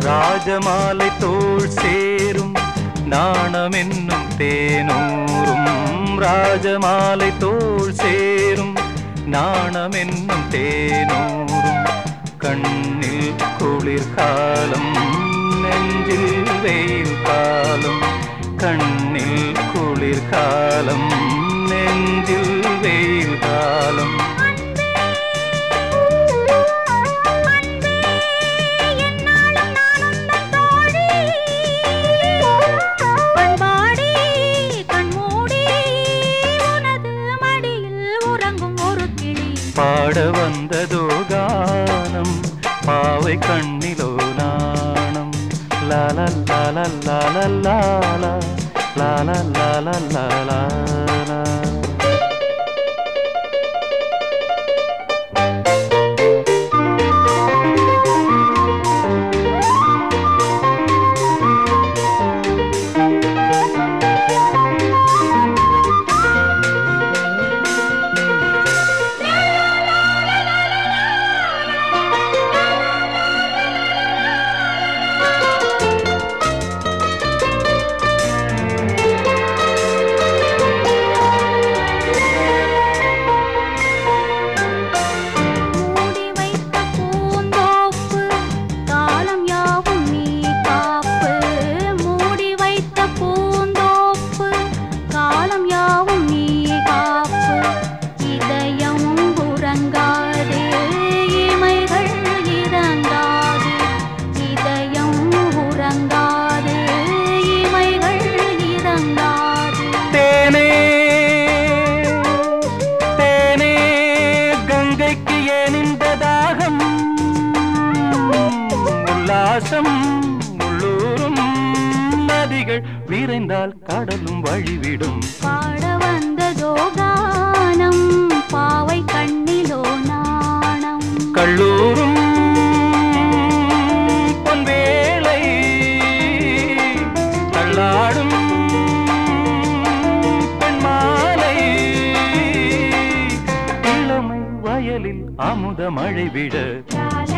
ராஜமாலை தோள் சேரும் நாணம் என்னும் தேனூரும் ராஜமாலை தோள் சேரும் நாணம் என்னும் தேனூரும் கண்ணில் குளிர்காலம் நெஞ்சில் வெயில் காலம் கண்ணில் குளிர்காலம் நெஞ்சில் வெயில் காலம் பண்பாடி கண்மூடி உனது மடியில் உறங்கும் ஒரு கிளி பாட வந்ததோ கானம் பாவை கண்ணிலோ நாணம் லால லால லால லால லால லால லால மூடி வைத்த பூந்தோப்பு காலம் யாவும் நீ காப்பு மூடி வைத்த பூந்தோப்பு காலம் யாவும் நீ காப்பு இதயம் உறங்காது இமைகள் இறங்காது இதயம் உறங்காது இமைகள் இறங்காது தேனே தேனே கங்கைக்கு ஏன் இந்த தாகம் உல்லாசம் உள்ளூரும் நதிகள் விரைந்தால் கடலும் வழிவிடும் பாட வந்ததோ கானம் பாவை கண்ணிலோ நாணம் கல்லூரும் பொன்வேளை தள்ளாடும் பெண்மாலை இளமை வயலில் அமுத மழை விட லால